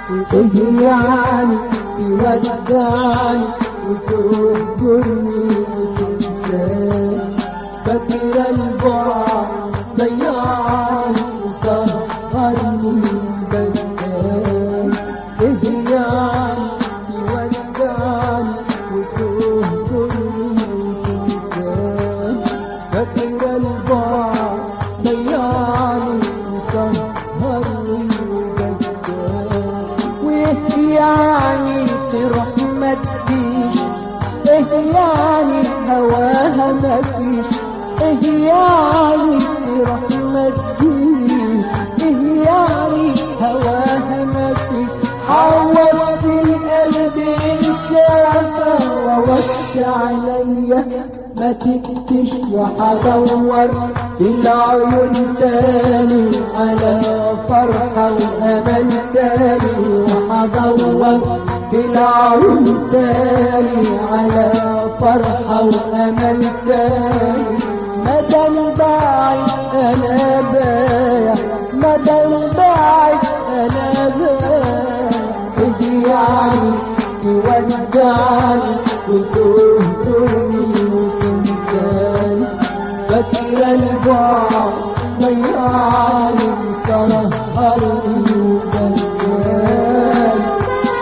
ايه يعني يودعني وتهجرني وتنساني فاكر البعد ضيعني وسهرني بداني ايه يعني يودعني وتهجرني وتنساني فاكر البعد ضيعني وسهرني بداني وايه يعني تروح ما تجيش ايه يعني هواها ما فيش ايه يعني تروح ما تجيش ايه يعني هواها ما فيش حوصت القلب انسافة ووش عليا ما تكتش وحدور بالعيون تاني على فرحة وأمل تاني وحدور بالعيون تاني على فرحة وأمل تاني مدى البعيد أنا بايع مدى البعيد أنا بايع إيه يعني تودعني وتهجرني وتنساني فاكر البعد ضيعني وسهرني وبكاني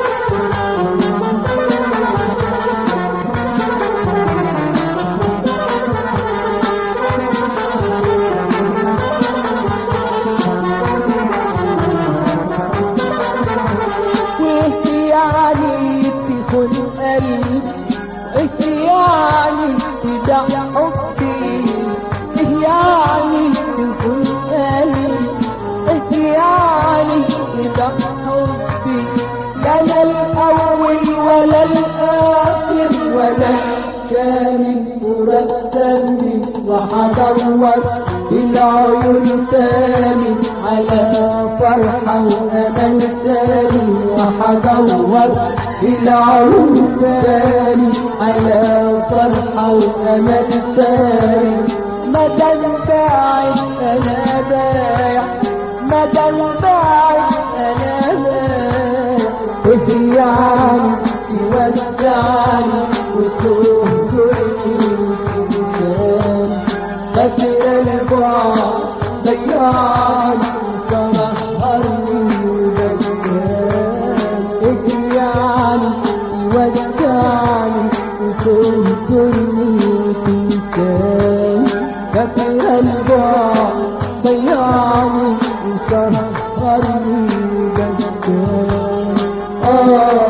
وايه يعني تكون قلبي ايه يعني تدع حبي ايه يعني تكون قلبي ايه يعني تدع حبي لا لا الاول ولا الاخر ولا كان مرتب وحدور بالعيون تاني على فرحة وأمل تاني وحدور بالعيون تاني على فرحة وأمل تاني مدى البعيد أنا بايع مدى البعيد أنا بايع إيه يعني تودعني وتهجرني وتنساني فاكر البعد ضيعني وسهرني وبكاني إيه يعني تودعني وتهجرني وتنساني فاكر البعد ضيعني وسهرني وبكاني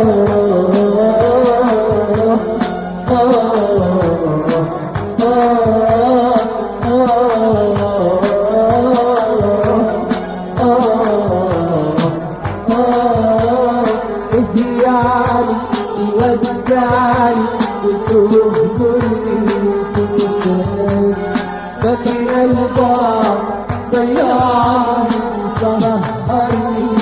إيه يعني يودعني وتهجرني وتنساني فاكر البعد ضيعني وسهرني